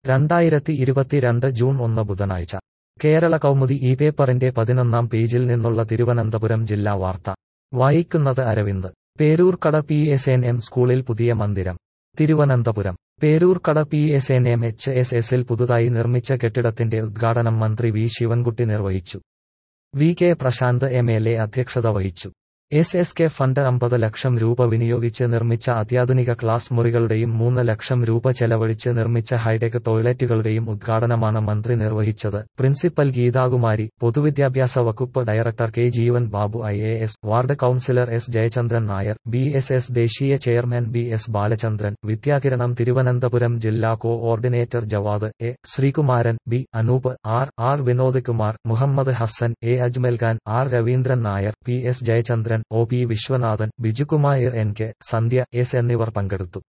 രണ്ടായിരത്തി ഇരുപത്തിരണ്ട് ജൂൺ ഒന്ന് ബുധനാഴ്ച കേരള കൗമുദി ഈ പേപ്പറിന്റെ പതിനൊന്നാം പേജിൽ നിന്നുള്ള തിരുവനന്തപുരം ജില്ലാ വാർത്ത വായിക്കുന്നത് Aravind Peroorkada P S N M സ്കൂളിൽ പുതിയ മന്ദിരം Thiruvananthapuram Peroorkada P S N M H S എസിൽ പുതുതായി നിർമ്മിച്ച കെട്ടിടത്തിന്റെ ഉദ്ഘാടനം മന്ത്രി വി ശിവൻകുട്ടി നിർവഹിച്ചു V K Prashanth M L A അധ്യക്ഷത വഹിച്ചു എസ് എസ് കെ ഫണ്ട് അമ്പത് ലക്ഷം രൂപ വിനിയോഗിച്ച് നിർമ്മിച്ച അത്യാധുനിക ക്ലാസ് മുറികളുടെയും മൂന്ന് ലക്ഷം രൂപ ചെലവഴിച്ച് നിർമ്മിച്ച ഹൈടെക് ടോയ്ലറ്റുകളുടെയും ഉദ്ഘാടനമാണ് മന്ത്രി നിർവഹിച്ചത് പ്രിൻസിപ്പൽ ഗീതാകുമാരി പൊതുവിദ്യാഭ്യാസ വകുപ്പ് director K Jeevan Babu I A S ward councillor S Jayachandran Nair B S S ദേശീയ chairman B S Balachandran Vidyakiranam Thiruvananthapuram ജില്ലാ coordinator Jawad A Sreekumaran B Anoop R R Vinod Kumar Muhammad Hasan A Ajmal Khan R Raveendran Nair P S Jayachandran O P Viswanathan Bijukumar N K Sandhya S എന്നിവർ പങ്കെടുത്തു